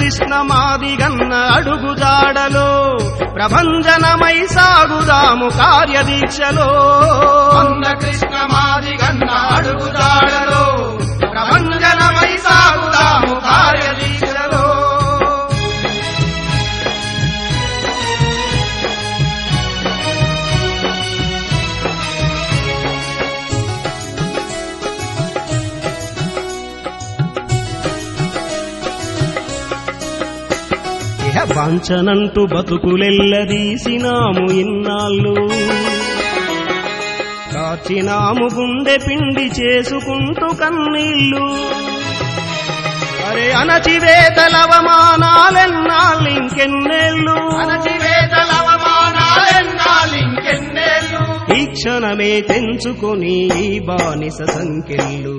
కృష్ణ మాదిగన్న అడుగుజాడలో ప్రభంజనమై సాగుదాము కార్యదీక్షలో వంద కృష్ణ మాదిగన్న అడుగుదాడలో ప్రభంజనమై సాగుదాము కార్యదీక్షలో ఇహ వాంఛనంటూ బతుకులెల్లదీసినాము ఇన్నాళ్ళు కాచినాము గుండె పిండి చేసుకుంటూ కన్నీళ్ళు అరే అణచివేతలవమానాలెన్నాళ్ళు ఇంకెన్నేళ్ళు అణచివేతల అవమానాలెన్నాలింకెన్నేళ్ళు ఈ క్షణమే తెంచుకొని ఈ బానిస సంఖ్యలు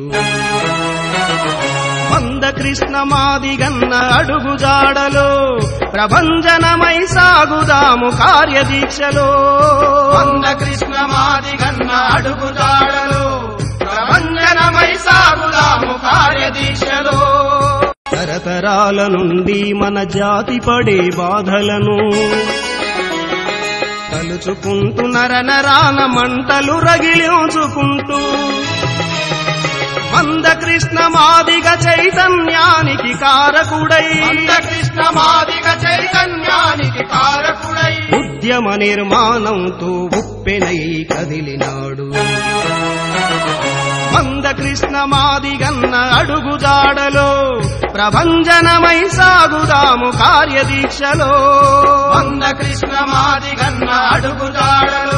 వంద కృష్ణ మాదిగన్న అడుగుజాడలో ప్రభంజనమై సాగుదాము కార్యదీక్షలో వంద కృష్ణ మాదిగన్న అడుగుదాడలో ప్రభంజనమై సాగుదాము కార్యదీక్షలో తరతరాల నుండి మన జాతి పడే బాధలను తలుచుకుంటూ నరనరాన మంటలు రగిలించుకుంటూ మంద కృష్ణ మాదిగ చైతన్యానికి కారకుడై వంద కృష్ణ మాదిగ చైతన్యానికి కారకుడై ఉద్యమ నిర్మాణంతో ఉప్పెనై కదిలినాడు మంద కృష్ణ మాదిగన్న అడుగుజాడలో ప్రభంజనమై సాగుదాము కార్యదీక్షలో వంద కృష్ణ మాదిగన్న అడుగుదాడలో